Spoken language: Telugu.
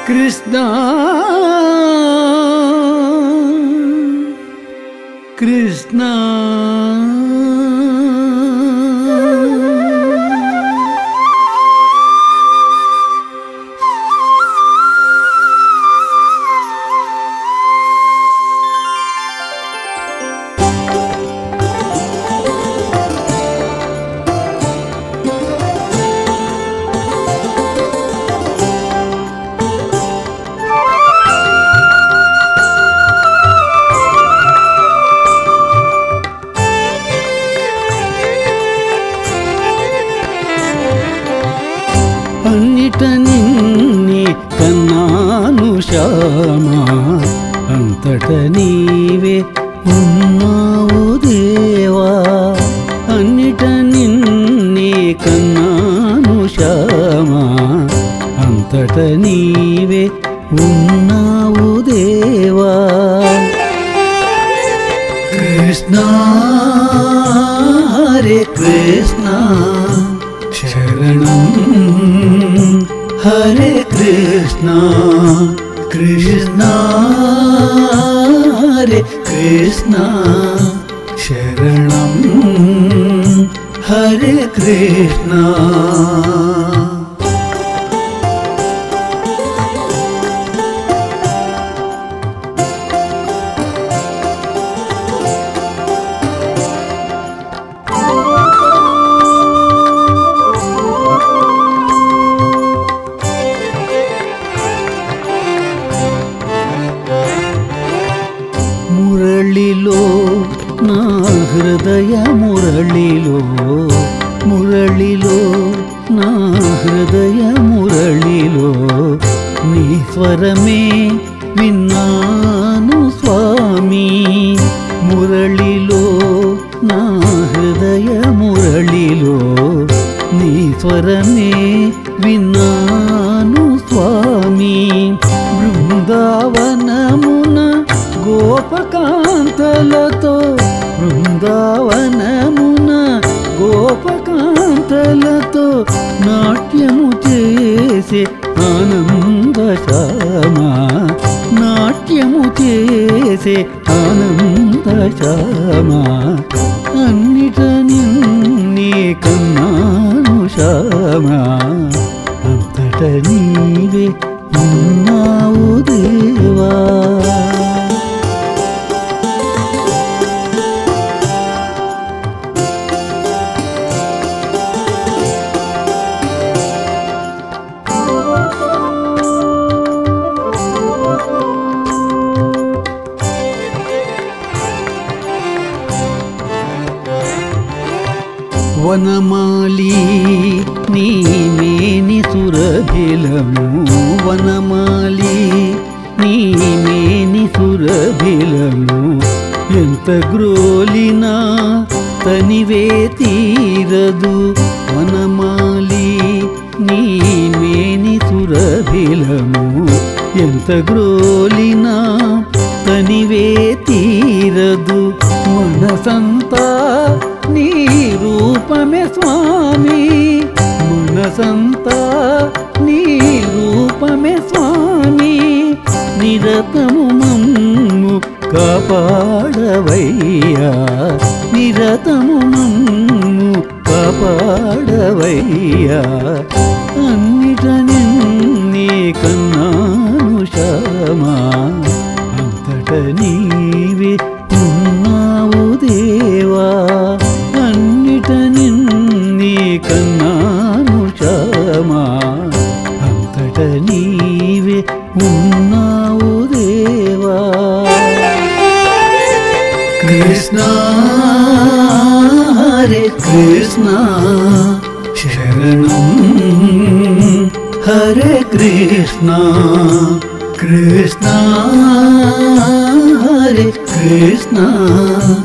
కృష్ణ కృష్ణ అన్నిట నిన్ని కన్నాను శ్యామా అంతట నీవే ఉన్నావు దేవా అన్నిట నిన్ని కన్నాను శ్యామా అంతట నీవే ఉన్నావు దేవా కృష్ణ హరే కృష్ణ శరణం హరే కృష్ణ కృష్ణ హరే కృష్ణ శరణం హరే కృష్ణ మురళిలో నా హృదయ మురళిలో మురళిలో నా హృదయ మురళిలో నీ స్వరమే విన్నాను స్వామి మురళిలో నా హృదయ మురళిలో నీ స్వరమే విన్నాను స్వామి బృందావనమున గోపకాంతలతో బృందావనమున గోపకాంతలతో నాట్యము చేసే ఆనంద శ్యామా నాట్యము చేసే ఆనంద శ్యామా అన్నిట నిన్నే కన్నాను శ్యామా అంతట నీవే ఉన్నావు దేవా వనమాలి నీ మేని సురభిలము వనమాలి నీ మేని సురభిలము ఎంత గ్రోలినా తనివే తీరదు వనమాలి నీ మేని సురభిలము ఎంత గ్రోలినా తనివే తీరదు మనసంతా నీ రూపమే స్వామి మనసంతా నీ రూపమే స్వామి నిరతము మమ్ము కాపాడవయ్యా నిరతము మమ్ము కాపాడవయ్యా అన్నిట నిన్నే కన్నాను శ్యామా అంతట నీవే ఉన్నావు దేవా అన్నిట నిన్నే కన్నాను శ్యామా అంతట నీవే ఉన్నావు దేవా కృష్ణ హరే కృష్ణ శరణం హరే కృష్ణ కృష్ణ హరే కృష్ణ